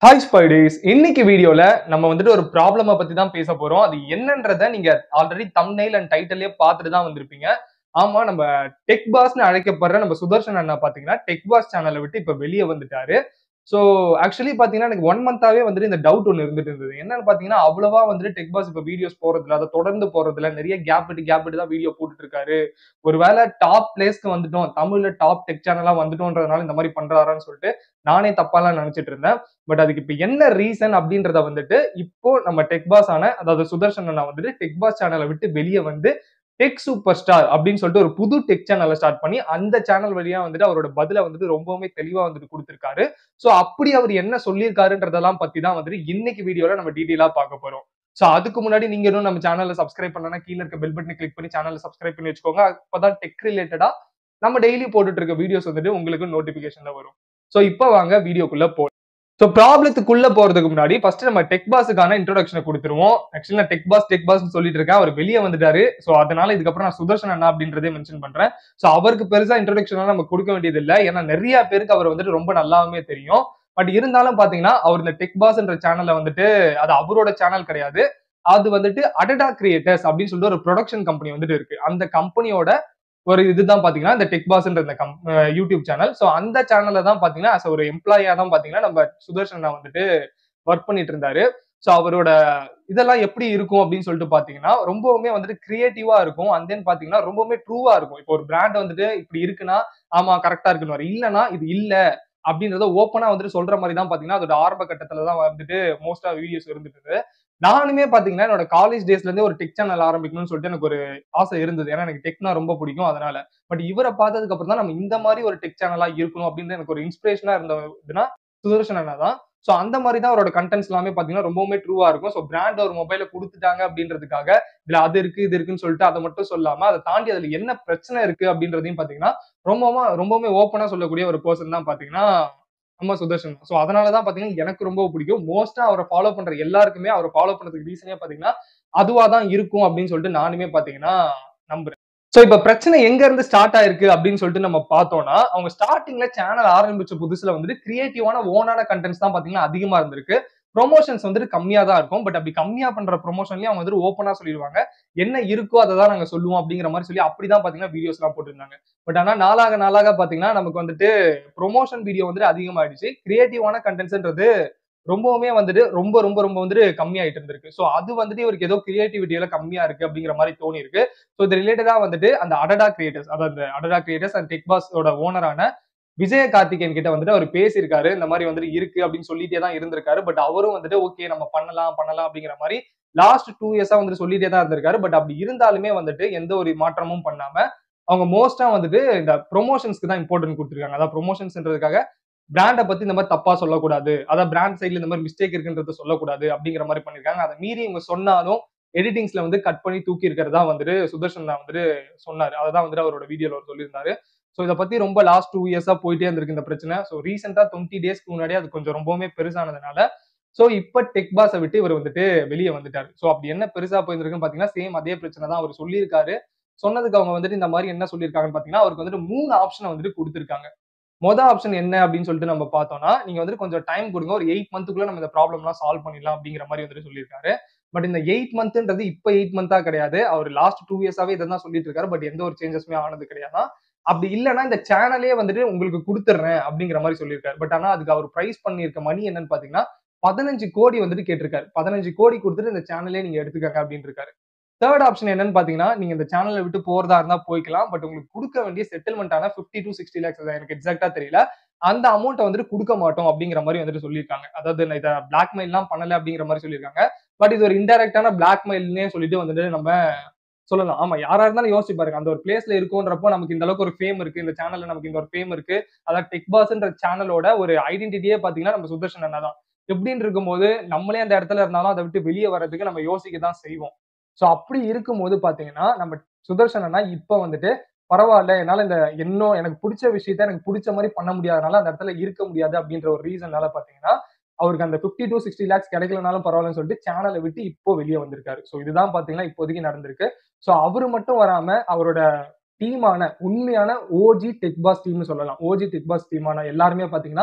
hi ஸ்பைடேஸ் இன்னைக்கு வீடியோல நம்ம வந்துட்டு ஒரு ப்ராப்ளம பத்தி தான் பேச போறோம் அது என்னன்றத நீங்க ஆல்ரெடி தம்ப்நெயில் அண்ட் டைட்டிலே பார்த்துட்டு தான் வந்திருப்பீங்க ஆமா நம்ம டெக் பாஸ்னு அழைக்கப்படுற நம்ம சுதர்ஷன் அண்ணா பாத்தீங்கன்னா டெக் பாஸ் சேனலை விட்டு இப்ப வெளியே வந்துட்டாரு ஸோ ஆக்சுவலி பாத்தீங்கன்னா எனக்கு ஒன் மந்தாவே வந்துட்டு இந்த டவுட் ஒன்று இருந்துட்டு இருந்தது என்னன்னு பாத்தீங்கன்னா அவ்வளவா வந்துட்டு டெக் பாஸ் இப்ப வீடியோஸ் போறதுல அதை தொடர்ந்து போறதுல நிறைய கேப் விட்டு கேப் விட்டு தான் வீடியோ போட்டுட்டு இருக்காரு ஒருவேளை டாப் பிளேஸ்க்கு வந்துட்டோம் தமிழ்ல டாப் டெக் சேனலா வந்துட்டோன்றதுனால இந்த மாதிரி பண்றாரான்னு சொல்லிட்டு நானே தப்பாலாம் நினைச்சிட்டு இருந்தேன் பட் அதுக்கு இப்ப என்ன ரீசன் அப்படின்றத வந்துட்டு இப்போ நம்ம டெக் பாஸ் ஆன அதாவது சுதர்ஷன் அண்ணா வந்துட்டு டெக் பாஸ் சேனலை விட்டு வெளியே வந்து டெக் சூப்பர் ஸ்டார் அப்படின்னு சொல்லிட்டு ஒரு புது டெக் சேனலை ஸ்டார்ட் பண்ணி அந்த சேனல் வழியா வந்துட்டு அவரோட பதில வந்துட்டு ரொம்பவுமே தெளிவா வந்துட்டு கொடுத்திருக்காரு சோ அப்படி அவர் என்ன சொல்லியிருக்காருன்றதெல்லாம் பத்தி தான் வந்துட்டு இன்னைக்கு வீடியோல நம்ம டீட்டெயிலா பார்க்க போறோம் சோ அதுக்கு முன்னாடி நீங்க இன்னும் நம்ம சேனலை சப்ஸ்கிரைப் பண்ணலன்னா கீழே இருக்க பெல் பட்டனை கிளிக் பண்ணி சேனலை சப்ஸ்கிரைப் பண்ணி வச்சுக்கோங்க அப்பதான் டெக் ரிலேட்டடா நம்ம டெய்லி போட்டுட்டு இருக்க வீடியோஸ் வந்துட்டு உங்களுக்கு நோட்டிபிகேஷன்ல வரும் சோ இப்போ வாங்க வீடியோக்குள்ள போ ஸோ ப்ராப்ளத்துக்குள்ள போறதுக்கு முன்னாடி ஃபர்ஸ்ட் நம்ம டெக் பாஸுக்கான இன்ட்ரோடக்ஷனை கொடுத்துருவோம் ஆக்சுவலி நான் டெக் பாஸ் டெக் பாஸ் சொல்லிட்டு இருக்கேன் அவர் வெளியே வந்துட்டாரு ஸோ அதனால இதுக்கப்புறம் நான் சுதர்ஷன் அண்ணா அப்படின்றதே மென்ஷன் பண்றேன் ஸோ அவருக்கு பெருசா இன்ட்ரோடக்ஷன் நம்ம கொடுக்க வேண்டியது இல்லை ஏன்னா நிறைய பேருக்கு அவர் வந்துட்டு ரொம்ப நல்லாவே தெரியும் பட் இருந்தாலும் பாத்தீங்கன்னா அவர் இந்த டெக் பாஸ்ன்ற சேனல்ல வந்துட்டு அது அவரோட சேனல் கிடையாது அது வந்துட்டு அடடா கிரியேட்டர்ஸ் அப்படின்னு சொல்லிட்டு ஒரு ப்ரொடக்ஷன் கம்பெனி வந்துட்டு இருக்கு அந்த கம்பெனியோட ஒரு இதுதான் பாத்தீங்கன்னா இந்த டெக் பாஸ்ன்ற இந்த கம் யூடியூப் சேனல் ஸோ அந்த சேனல்ல தான் பாத்தீங்கன்னா as ஒரு எம்ப்ளாயா தான் பாத்தீங்கன்னா நம்ம சுதர்ஷன் வந்துட்டு ஒர்க் பண்ணிட்டு இருந்தாரு ஸோ அவரோட இதெல்லாம் எப்படி இருக்கும் அப்படின்னு சொல்லிட்டு பாத்தீங்கன்னா ரொம்பவுமே வந்துட்டு கிரியேட்டிவா இருக்கும் அண்ட் தென் பாத்தீங்கன்னா ரொம்பவுமே ட்ரூவா இருக்கும் இப்போ ஒரு பிராண்ட் வந்துட்டு இப்படி இருக்குன்னா ஆமா கரெக்டா இருக்குன்னு இல்லைன்னா இது இல்ல அப்படின்றத ஓப்பனா வந்துட்டு சொல்ற மாதிரி தான் பாத்தீங்கன்னா அதோட ஆரம்ப கட்டத்துல தான் வந்துட்டு மோஸ்டா வீடியோஸ் இருந்துட்டு நானுமே பாத்தீங்கன்னா என்னோட காலேஜ் டேஸ்ல இருந்தே ஒரு டெக் சேனல் ஆரம்பிக்கணும்னு சொல்லிட்டு எனக்கு ஒரு ஆசை இருந்தது ஏன்னா எனக்கு டெக்னா ரொம்ப பிடிக்கும் அதனால பட் இவரை பார்த்ததுக்கு அப்புறம் தான் நம்ம இந்த மாதிரி ஒரு டெக் சேனலா இருக்கணும் அப்படின்னு எனக்கு ஒரு இன்ஸ்பிரேஷனா இருந்ததுன்னா சுதர்ஷன் அண்ணா தான் ஸோ அந்த மாதிரி தான் அவரோட கண்டென்ட்ஸ் எல்லாமே பாத்தீங்கன்னா ரொம்பவுமே ட்ரூவா இருக்கும் ஸோ பிராண்ட் ஒரு மொபைல கொடுத்துட்டாங்க அப்படின்றதுக்காக இதுல அது இருக்கு இது இருக்குன்னு சொல்லிட்டு அதை மட்டும் சொல்லாம அதை தாண்டி அதுல என்ன பிரச்சனை இருக்கு அப்படின்றதையும் பாத்தீங்கன்னா ரொம்பவும் ரொம்பவுமே ஓப்பனா சொல்லக்கூடிய ஒரு பர்சன் தான் பாத்தீங்கன்னா நம்ம சுதர்ஷன் ஸோ அதனாலதான் பாத்தீங்கன்னா எனக்கு ரொம்ப பிடிக்கும் மோஸ்டா அவரை ஃபாலோ பண்ற எல்லாருக்குமே அவரை ஃபாலோ பண்றதுக்கு ரீசனே பாத்தீங்கன்னா அதுவா தான் இருக்கும் அப்படின்னு சொல்லிட்டு நானுமே பாத்தீங்கன்னா நம்புறேன் சோ இப்ப பிரச்சனை எங்க இருந்து ஸ்டார்ட் ஆயிருக்கு அப்படின்னு சொல்லிட்டு நம்ம பார்த்தோம்னா அவங்க ஸ்டார்டிங்ல சேனல் ஆரம்பிச்ச புதுசுல வந்துட்டு கிரியேட்டிவான ஓனான கண்டென்ட்ஸ் தான் பாத்தீங்கன்னா அதிகமா இருந்திருக்கு ப்ரொமோஷன்ஸ் வந்துட்டு கம்மியா தான் இருக்கும் பட் அப்படி கம்மியா பண்ற ப்ரொமோஷன்லயும் அவங்க வந்துட்டு ஓப்பனா சொல்லிடுவாங்க என்ன இருக்கோ அதை தான் நாங்க சொல்லுவோம் அப்படிங்கிற மாதிரி சொல்லி அப்படிதான் பாத்தீங்கன்னா வீடியோஸ் எல்லாம் போட்டுருந்தாங்க பட் ஆனா நாளாக நாளாக பாத்தீங்கன்னா நமக்கு வந்துட்டு ப்ரொமோஷன் வீடியோ வந்துட்டு அதிகமாயிடுச்சு கிரியேட்டிவான கண்டென்ட்ஸ்ன்றது ரொம்பவுமே வந்துட்டு ரொம்ப ரொம்ப ரொம்ப வந்துட்டு கம்மியாயிட்டு இருந்திருக்கு ஸோ அது வந்துட்டு இவருக்கு ஏதோ கிரியேட்டிவிட்டியில கம்மியா இருக்கு அப்படிங்கிற மாதிரி தோணி இருக்கு ஸோ இது ரிலேட்டடா வந்துட்டு அந்த அடடா கிரியேட்டர்ஸ் அதாவது அடடா கிரியேட்டர்ஸ் அண்ட் டெக் பாஸோட ஓனரான விஜய கார்த்திகேயன் கிட்ட வந்துட்டு அவர் பேசியிருக்காரு இந்த மாதிரி வந்துட்டு இருக்கு அப்படின்னு சொல்லிட்டே தான் இருந்திருக்காரு பட் அவரும் வந்துட்டு ஓகே நம்ம பண்ணலாம் பண்ணலாம் அப்படிங்கிற மாதிரி லாஸ்ட் டூ இயர்ஸா வந்துட்டு சொல்லிட்டே தான் இருந்திருக்காரு பட் அப்படி இருந்தாலுமே வந்துட்டு எந்த ஒரு மாற்றமும் பண்ணாம அவங்க மோஸ்டா வந்துட்டு இந்த ப்ரொமோஷன்ஸ்க்கு தான் இம்பார்ட்டன்ட் கொடுத்துருக்காங்க அதாவது ப்ரொமோஷன்ஸ்ன்றதுக்காக பிராண்டை பத்தி இந்த மாதிரி தப்பா சொல்லக்கூடாது அதாவது பிராண்ட் சைட்ல இந்த மாதிரி மிஸ்டேக் இருக்குன்றத சொல்லக்கூடாது அப்படிங்கிற மாதிரி பண்ணிருக்காங்க அதை மீறி இவங்க சொன்னாலும் எடிட்டிங்ஸ்ல வந்து கட் பண்ணி தூக்கி இருக்கிறதா வந்துட்டு சுதர்ஷன் வந்துட்டு சொன்னாரு அதான் வந்துட்டு அவரோட வீடியோல அவர் சொல்லியிருந்தாரு ஸோ இதை பத்தி ரொம்ப லாஸ்ட் டூ இயர்ஸா போயிட்டே இருந்திருக்கு இந்த பிரச்சனை ஸோ ரீசெண்டா டுவெண்ட்டி டேஸ்க்கு முன்னாடி அது கொஞ்சம் ரொம்பவுமே பெருசானதுனால ஸோ இப்ப டெக் பாஸை விட்டு இவர் வந்துட்டு வெளியே வந்துட்டாரு ஸோ அப்படி என்ன பெருசா போயிருக்குன்னு பாத்தீங்கன்னா சேம் அதே பிரச்சனை தான் அவர் சொல்லியிருக்காரு சொன்னதுக்கு அவங்க வந்துட்டு இந்த மாதிரி என்ன சொல்லியிருக்காங்கன்னு பாத்தீங்கன்னா அவருக்கு வந்துட்டு மூணு ஆப்ஷனை வந்துட்டு கொடுத்துருக்காங்க மொதல் ஆப்ஷன் என்ன அப்படின்னு சொல்லிட்டு நம்ம பார்த்தோம்னா நீங்க வந்துட்டு கொஞ்சம் டைம் கொடுங்க ஒரு எயிட் மந்த்துக்குள்ள நம்ம இந்த ப்ராப்ளம்லாம் சால்வ் பண்ணிடலாம் அப்படிங்கிற மாதிரி வந்துட்டு சொல்லியிருக்காரு பட் இந்த எயிட் மந்த்ன்றது இப்போ எயிட் மந்தா கிடையாது அவர் லாஸ்ட் டூ இயர்ஸாவே இதை தான் சொல்லிட்டு இருக்காரு பட் எந்த ஒரு சேஞ்சஸுமே ஆனது கிடையாது அப்படி இல்லைன்னா இந்த சேனலே வந்துட்டு உங்களுக்கு கொடுத்துட்றேன் அப்படிங்கிற மாதிரி சொல்லியிருக்காரு பட் ஆனா அதுக்கு அவர் ப்ரைஸ் பண்ணியிருக்க மணி என்னன்னு பாத்தீங்கன்னா பதினஞ்சு கோடி வந்துட்டு கேட்டிருக்காரு பதினஞ்சு கோடி கொடுத்துட்டு இந்த சேனலே நீங்க எடுத்துக்கங்க அப்படின்னு இருக்காரு தேர்ட் ஆப்ஷன் என்னன்னு பாத்தீங்கன்னா நீங்க இந்த சேனலை விட்டு போறதா இருந்தா போய்க்கலாம் பட் உங்களுக்கு கொடுக்க வேண்டிய செட்டில்மெண்ட் ஆன பிப்டி டு சிக்ஸ்டி லேக்ஸ் எனக்கு எக்ஸாக்டா தெரியல அந்த அமௌண்ட்டை வந்துட்டு கொடுக்க மாட்டோம் அப்படிங்கிற மாதிரி வந்துட்டு சொல்லியிருக்காங்க அதாவது இதை பிளாக்மெயில்லாம் பண்ணல அப்படிங்கிற மாதிரி சொல்லியிருக்காங்க பட் இது ஒரு இன்டெரக்டான பிளாக்மெயில்னே சொல்லிட்டு வந்துட்டு நம்ம சொல்லலாம் ஆமா யாரா இருந்தாலும் யோசிச்சு பாருங்க அந்த ஒரு பிளேஸ்ல இருக்கும்ன்றப்போ நமக்கு இந்த அளவுக்கு ஒரு ஃபேம் இருக்கு இந்த சேனல்ல நமக்கு இந்த ஒரு ஃபேம் இருக்கு அதாவது டெக் பாஸ்ன்ற சேனலோட ஒரு ஐடென்டிட்டியே பாத்தீங்கன்னா நம்ம சுதர்ஷன் அண்ணா தான் எப்படின்னு இருக்கும்போது நம்மளே அந்த இடத்துல இருந்தாலும் அதை விட்டு வெளியே வர்றதுக்கு நம்ம யோசிக்க தான் செய்வோம் ஸோ அப்படி இருக்கும்போது பாத்தீங்கன்னா நம்ம சுதர்ஷன் அண்ணா இப்ப வந்துட்டு பரவாயில்ல என்னால இந்த இன்னும் எனக்கு பிடிச்ச விஷயத்த எனக்கு பிடிச்ச மாதிரி பண்ண முடியாதனால அந்த இடத்துல இருக்க முடியாது அப்படின்ற ஒரு ரீசன்னால பாத்தீங்கன்னா அவருக்கு அந்த பிப்டி டு சிக்ஸ்டி லேக்ஸ் கிடைக்கலனாலும் பரவாயில்லன்னு சொல்லிட்டு சேனலை விட்டு இப்போ வெளியே வந்திருக்காரு ஸோ இதுதான் பாத்தீங்கன்னா இப்போதைக்கு நடந்திருக்கு ஸோ அவரு மட்டும் வராம அவரோட டீமான உண்மையான ஓஜி டெக் பாஸ் டீம்னு சொல்லலாம் ஓஜி டெக் பாஸ் டீமான எல்லாருமே பாத்தீங்கன்னா இப்ப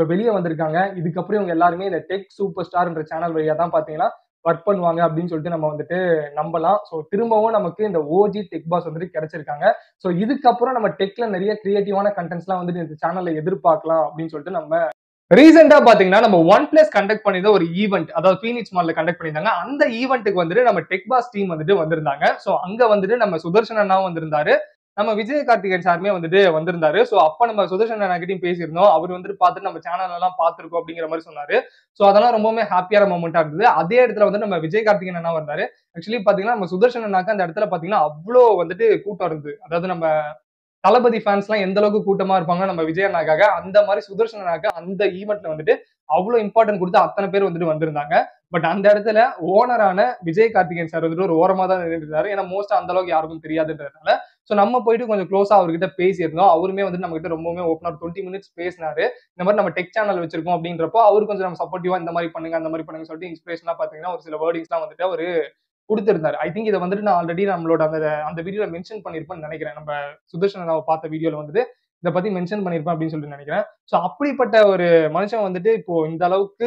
இப்போ வெளியே வந்திருக்காங்க இதுக்கப்புறம் இவங்க எல்லாருமே இந்த டெக் சூப்பர் ஸ்டார்ன்ற சேனல் வழியா தான் பாத்தீங்கன்னா ஒர்க் பண்ணுவாங்க அப்படின்னு சொல்லிட்டு நம்ம வந்துட்டு நம்பலாம் ஸோ திரும்பவும் நமக்கு இந்த ஓஜி டெக் பாஸ் வந்துட்டு கிடைச்சிருக்காங்க ஸோ இதுக்கப்புறம் நம்ம டெக்ல நிறைய கிரியேட்டிவான கண்டென்ட்ஸ்லாம் வந்துட்டு இந்த சேனல்ல எதிர்பார்க்கலாம் அப்படின்னு சொல்லிட்டு நம்ம ரீசெண்டா பாத்தீங்கன்னா நம்ம ஒன் பிளஸ் கண்டக்ட் பண்ணியிருந்த ஒரு ஈவெண்ட் அதாவது பீனிக்ஸ் மால்ல கண்டக்ட் பண்ணியிருந்தாங்க அந்த ஈவெண்ட்டுக்கு வந்துட்டு நம்ம டெக் பாஸ் டீம் வந்துட்டு வந்திருந்தாங்க ஸோ அங்க வந்துட்டு நம்ம சுதர்ஷன் அண்ணாவும் வந்திருந்தாரு நம்ம விஜய் கார்த்திகேயன் சாருமே வந்துட்டு வந்திருந்தாரு ஸோ அப்ப நம்ம சுதர்ஷன் அண்ணாகிட்டையும் பேசியிருந்தோம் அவர் வந்துட்டு பார்த்துட்டு நம்ம சேனல் எல்லாம் பார்த்துருக்கோம் அப்படிங்கிற மாதிரி சொன்னாரு ஸோ அதெல்லாம் ரொம்பவுமே ஹாப்பியான மூமெண்டா இருந்தது அதே இடத்துல வந்து நம்ம விஜய் கார்த்திகேயன் அண்ணா வந்தாரு ஆக்சுவலி பாத்தீங்கன்னா நம்ம சுதர்ஷன் அண்ணாக்கு அந்த இடத்துல பாத்தீங்கன்னா அவ்வளோ வந்துட்டு கூட்டம் இருந்தது அதாவது நம்ம தளபதி ஃபேன்ஸ் எல்லாம் எந்த அளவுக்கு கூட்டமா இருப்பாங்க நம்ம விஜய் அண்ணாக்காக அந்த மாதிரி சுதர்ஷன் அண்ணாக்கு அந்த ஈவெண்ட்ல வந்துட்டு அவ்வளவு இம்பார்ட்டன்ட் கொடுத்து அத்தனை பேர் வந்துட்டு வந்திருந்தாங்க பட் அந்த இடத்துல ஓனரான விஜய் கார்த்திகேயன் சார் வந்துட்டு ஒரு ஓரமா தான் நின்றுட்டாரு ஏன்னா மோஸ்ட் அந்த அளவுக்கு யாருக்கும் தெரியாதுன்றதுனால ஸோ நம்ம போயிட்டு கொஞ்சம் க்ளோஸா அவர்கிட்ட பேசியிருந்தோம் அவருமே வந்து நம்ம கிட்ட ரொம்பவுமே ஓப்பனா டுவெண்ட்டி மினிட்ஸ் பேசினாரு இந்த மாதிரி நம்ம டெக் சேனல் வச்சிருக்கோம் அப்படின்றப்போ அவரு கொஞ்சம் நம்ம சப்போர்ட்டிவா இந்த மாதிரி பண்ணுங்க அந்த மாதிரி பண்ணுங்க சொல்லிட்டு இன்ஸ்பிரேஷனா பாத்தீங்கன்னா ஒரு சில வேர்டிங்ஸ்லாம் வந்துட்டு அவரு கொடுத்திருந்தாரு ஐ திங்க் இதை வந்துட்டு நான் ஆல்ரெடி நம்மளோட அந்த அந்த வீடியோல மென்ஷன் பண்ணிருப்பேன்னு நினைக்கிறேன் நம்ம சுதர்ஷன் நான் பார்த்த வீடியோல வந்துட்டு இதை பத்தி மென்ஷன் பண்ணிருப்பேன் அப்படின்னு சொல்லிட்டு நினைக்கிறேன் ஸோ அப்படிப்பட்ட ஒரு மனுஷன் வந்துட்டு இப்போ இந்த அளவுக்கு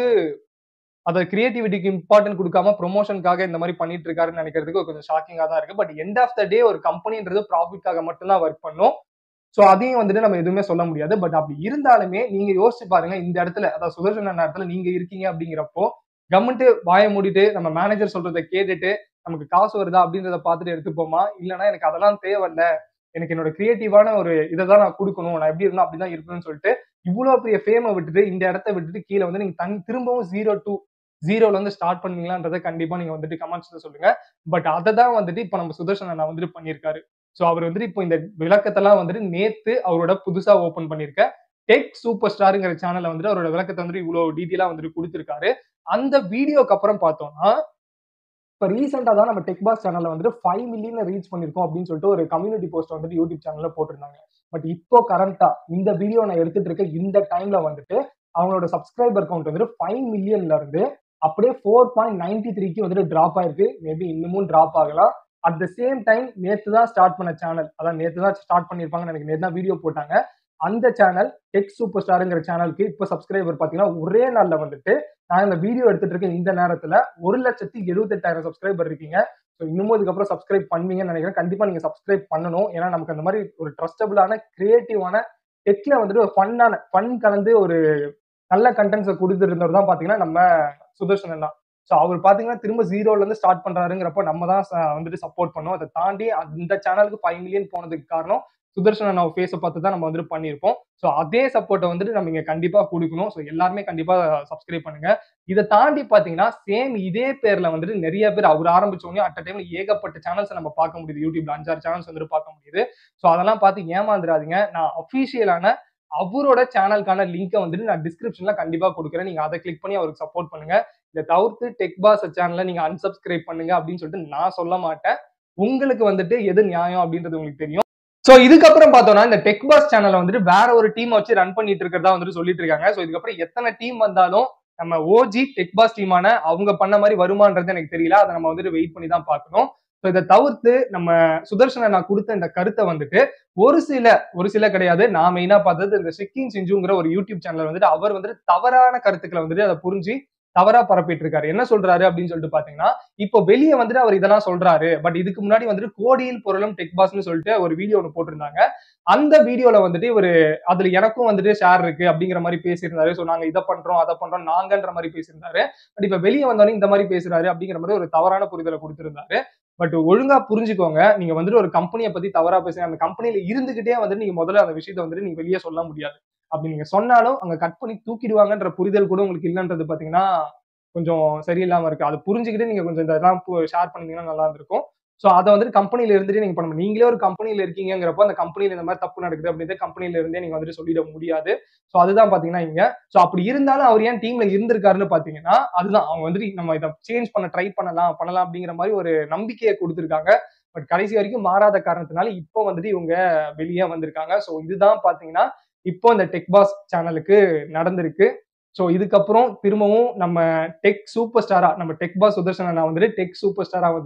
அதை கிரியேட்டிவிட்டிக்கு இம்பார்ட்டன்ட் கொடுக்காம ப்ரொமோஷனுக்காக இந்த மாதிரி பண்ணிட்டு இருக்காருன்னு நினைக்கிறதுக்கு கொஞ்சம் ஷாக்கிங்கா தான் இருக்கு but end of the day ஒரு கம்பெனின்றது ப்ராஃபிட்காக மட்டும்தான் ஒர்க் பண்ணும் ஸோ அதையும் வந்துட்டு நம்ம எதுவுமே சொல்ல முடியாது பட் அப்படி இருந்தாலுமே நீங்க யோசிச்சு பாருங்க இந்த இடத்துல அதாவது சுதர்ஷன் அண்ணா இடத்துல நீங்க இருக்கீங்க அப்படிங்கிறப்போ கவர்மெண்ட் வாய மூடிட்டு நம்ம மேனேஜர் சொல்றதை கேட்டுட்டு நமக்கு காசு வருதா அப்படின்றத பார்த்துட்டு எடுத்துப்போமா இல்லைன்னா எனக்கு அதெல்லாம் தேவையில்ல எனக்கு என்னோட கிரியேட்டிவான ஒரு இதை தான் நான் கொடுக்கணும் நான் எப்படி இருக்கணும் அப்படிதான் இருக்கணும்னு சொல்லிட்டு இவ்வளவு பெரிய ஃபேமை விட்டுட்டு இந்த இடத்த விட்டுட்டு கீழே வந்து நீங்க தனி திரும்பவும் ஜீரோ டூ ஜீரோல இருந்து ஸ்டார்ட் பண்ணீங்களான்றதை கண்டிப்பா நீங்க வந்துட்டு கமெண்ட்ஸ்ல சொல்லுங்க பட் அதை தான் வந்துட்டு இப்போ நம்ம சுதர்ஷன் அண்ணா வந்துட்டு பண்ணியிருக்காரு ஸோ அவர் வந்துட்டு இப்போ இந்த விளக்கத்தெல்லாம் வந்துட்டு நேத்து அவரோட புதுசா ஓபன் பண்ணிருக்க டெக் சூப்பர் ஸ்டாருங்கிற சேனல்ல வந்துட்டு அவரோட விளக்கத்தை வந்துட்டு இவ்வளவு டீட்டெயிலா வந்துட்டு கொடுத்திருக்காரு அந்த வீடியோக்கு அப்புறம் பார்த்தோம்னா இப்போ ரீசெண்டாக தான் நம்ம டெக் பாஸ் சேனல்ல வந்துட்டு ஃபைவ் மில்லியன் ரீச் பண்ணிருக்கோம் அப்படின்னு சொல்லிட்டு ஒரு கம்யூனிட்டி போஸ்ட் வந்துட்டு யூடியூப் சேனல்ல போட்டிருந்தாங்க பட் இப்போ கரண்டா இந்த வீடியோ நான் எடுத்துட்டு இருக்க இந்த டைம்ல வந்துட்டு அவங்களோட சப்ஸ்கிரைபர் கவுண்ட் வந்துட்டு ஃபைவ் மில்லியன்ல இருந்து அப்படியே ஃபோர் பாயிண்ட் நைன்டி த்ரீக்கு வந்துட்டு டிராப் ஆயிருக்கு மேபி இன்னமும் டிராப் ஆகலாம் அட் த சேம் டைம் நேத்து தான் ஸ்டார்ட் பண்ண சேனல் அதான் நேத்து தான் ஸ்டார்ட் பண்ணிருப்பாங்க எனக்கு நேத்து தான் வீடியோ போட்டாங்க அந்த சேனல் டெக் சூப்பர் ஸ்டாருங்கிற சேனலுக்கு இப்போ சப்ஸ்கிரைபர் பாத்தீங்கன்னா ஒரே நாள்ல வந்துட்டு நான் இந்த வீடியோ எடுத்துட்டு இருக்க இந்த நேரத்துல ஒரு லட்சத்தி எழுபத்தெட்டாயிரம் சப்ஸ்கிரைபர் இருக்கீங்க ஸோ இன்னமும் இதுக்கப்புறம் சப்ஸ்கிரைப் பண்ணுவீங்கன்னு நினைக்கிறேன் கண்டிப்பா நீங்க சப்ஸ்கிரைப் பண்ணணும் ஏன்னா நமக்கு அந்த மாதிரி ஒரு ட்ரஸ்டபிளான கிரியேட்டிவான டெக்ல வந்துட்டு ஒரு ஃபன்னான ஃபன் கலந்து ஒரு நல்ல கண்டென்ட்ஸை கொடுத்துருந்தவர் தான் பாத்தீங்கன்னா நம்ம சுதர்ஷன் தான் ஸோ அவர் பாத்தீங்கன்னா திரும்ப ஜீரோல இருந்து ஸ்டார்ட் பண்றாருங்கிறப்ப நம்ம தான் வந்துட்டு சப்போர்ட் பண்ணோம் அதை தாண்டி அந்த சேனலுக்கு ஃபைவ் மில்லியன் போனதுக்கு காரணம் சுதர்ஷன் நம்ம ஃபேஸை பார்த்து தான் நம்ம வந்துட்டு பண்ணியிருப்போம் ஸோ அதே சப்போர்ட்டை வந்துட்டு நம்ம இங்க கண்டிப்பா கொடுக்கணும் ஸோ எல்லாருமே கண்டிப்பா சப்ஸ்கிரைப் பண்ணுங்க இதை தாண்டி பாத்தீங்கன்னா சேம் இதே பேர்ல வந்துட்டு நிறைய பேர் அவர் ஆரம்பிச்சோடனே அட் டைம்ல ஏகப்பட்ட சேனல்ஸ் நம்ம பார்க்க முடியுது யூடியூப்ல அஞ்சாறு சேனல்ஸ் வந்துட்டு பார்க்க முடியுது ஸோ அதெல்லாம் பார்த்து ஏமாந்துடாதீங்க நான் அஃபீஷியலான அவரோட சேனலுக்கான லிங்கை வந்துட்டு நான் டிஸ்கிரிப்ஷன்ல கண்டிப்பா கொடுக்குறேன் நீங்க அதை கிளிக் பண்ணி அவருக்கு சப்போர்ட் பண்ணுங்க இதை தவிர்த்து டெக் பாஸ் சேனலை நீங்க அன்சப்ஸ்கிரைப் பண்ணுங்க அப்படின்னு சொல்லிட்டு நான் சொல்ல மாட்டேன் உங்களுக்கு வந்துட்டு எது நியாயம் அப்படின்றது உங்களுக்கு தெரியும் சோ இதுக்கப்புறம் பார்த்தோம்னா இந்த டெக் பாஸ் சேனலை வந்துட்டு வேற ஒரு டீம் வச்சு ரன் பண்ணிட்டு இருக்கிறதா வந்துட்டு சொல்லிட்டு இருக்காங்க சோ இதுக்கப்புறம் எத்தனை டீம் வந்தாலும் நம்ம ஓஜி டெக் பாஸ் டீமான அவங்க பண்ண மாதிரி வருமானது எனக்கு தெரியல அதை நம்ம வந்துட்டு வெயிட் பண்ணி தான் பார்க்கணும் ஸோ இதை தவிர்த்து நம்ம சுதர்ஷனை நான் கொடுத்த இந்த கருத்தை வந்துட்டு ஒரு சில ஒரு சில கிடையாது நான் மெயினா பார்த்தது இந்த ஷிக்கிங் சிஞ்சுங்கிற ஒரு யூடியூப் சேனல் வந்துட்டு அவர் வந்துட்டு தவறான கருத்துக்களை வந்துட்டு அதை புரிஞ்சு தவறா பரப்பிட்டு இருக்காரு என்ன சொல்றாரு அப்படின்னு சொல்லிட்டு பாத்தீங்கன்னா இப்போ வெளியே வந்துட்டு அவர் இதெல்லாம் சொல்றாரு பட் இதுக்கு முன்னாடி வந்துட்டு கோடியில் பொருளும் டெக் பாஸ்னு சொல்லிட்டு ஒரு வீடியோ ஒன்று போட்டிருந்தாங்க அந்த வீடியோல வந்துட்டு இவர் அதுல எனக்கும் வந்துட்டு ஷேர் இருக்கு அப்படிங்கிற மாதிரி பேசியிருந்தாரு ஸோ நாங்க இதை பண்றோம் அதை பண்றோம் நாங்கன்ற மாதிரி பேசியிருந்தாரு பட் இப்ப வெளியே வந்தோடனே இந்த மாதிரி பேசுறாரு அப்படிங்கிற மாதிரி ஒரு தவறான புரிதலை கொடுத்திருந்தாரு பட் ஒழுங்கா புரிஞ்சுக்கோங்க நீங்க வந்துட்டு ஒரு கம்பெனியை பத்தி தவறா பேசுங்க அந்த கம்பெனியில இருந்துகிட்டே வந்துட்டு நீங்க முதல்ல அந்த விஷயத்த வந்துட்டு நீங்க வெளியே சொல்ல முடியாது அப்படி நீங்க சொன்னாலும் அங்க கட் பண்ணி தூக்கிடுவாங்கன்ற புரிதல் கூட உங்களுக்கு இல்லைன்றது பாத்தீங்கன்னா கொஞ்சம் சரியில்லாம இருக்கு அதை புரிஞ்சுக்கிட்டு நீங்க கொஞ்சம் இதெல்லாம் ஷேர் பண்ணீங்கன்னா நல்லா இருந்திருக்கும் ஸோ அதை வந்துட்டு கம்பெனில இருந்துட்டு நீங்க பண்ண நீங்களே ஒரு கம்பெனில இருக்கீங்கிறப்போ அந்த கம்பெனில இந்த மாதிரி தப்பு நடக்குது அப்படின்னு கம்பெனில இருந்தே நீங்க வந்துட்டு சொல்லிட முடியாது ஸோ அதுதான் பாத்தீங்கன்னா இங்க ஸோ அப்படி இருந்தாலும் அவர் ஏன் டீம்ல இருந்திருக்காருன்னு பாத்தீங்கன்னா அதுதான் அவங்க வந்துட்டு நம்ம இதை சேஞ்ச் பண்ண ட்ரை பண்ணலாம் பண்ணலாம் அப்படிங்கிற மாதிரி ஒரு நம்பிக்கையை கொடுத்துருக்காங்க பட் கடைசி வரைக்கும் மாறாத காரணத்தினால இப்போ வந்துட்டு இவங்க வெளியே வந்திருக்காங்க ஸோ இதுதான் பாத்தீங்கன்னா இப்போ இந்த டெக் பாஸ் சேனலுக்கு நடந்திருக்கு ஸோ இதுக்கப்புறம் திரும்பவும் நம்ம டெக் சூப்பர் ஸ்டாரா நம்ம டெக் பாஸ் சுதர்சனா வந்துட்டு டெக் சூப்பர் ஸ்டாரா வந்துட்டு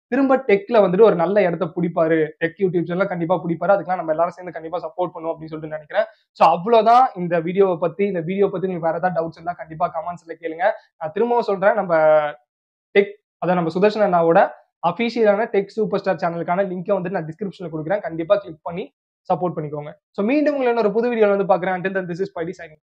திரும்ப டெக்ல வந்துட்டு ஒரு நல்ல இடத்த பிடிப்பாரு டெக் யூடியூப் சேனல் கண்டிப்பா பிடிப்பாரு அதுக்கெல்லாம் நம்ம எல்லாரும் சேர்ந்து கண்டிப்பா சப்போர்ட் பண்ணுவோம் அப்படின்னு சொல்லிட்டு நினைக்கிறேன் ஸோ அவ்வளவுதான் இந்த வீடியோவை பத்தி இந்த வீடியோ பத்தி உங்களுக்கு வேற ஏதாவது டவுட்ஸ் இருந்தா கண்டிப்பா கமெண்ட்ஸ்ல கேளுங்க நான் திரும்பவும் சொல்றேன் நம்ம டெக் அதை நம்ம சுதர்ஷன் அண்ணாவோட அஃபீஷியலான டெக் சூப்பர் ஸ்டார் சேனலுக்கான லிங்கை வந்து நான் டிஸ்கிரிப்ஷன்ல கொடுக்குறேன் கண்டிப்பா கிளிக் பண்ணி சப்போர்ட் பண்ணிக்கோங்க ஸோ மீண்டும் உங்களை ஒரு புது வீடியோல வந்து பாக்குறேன் திஸ் இஸ் பைடி சைனிங்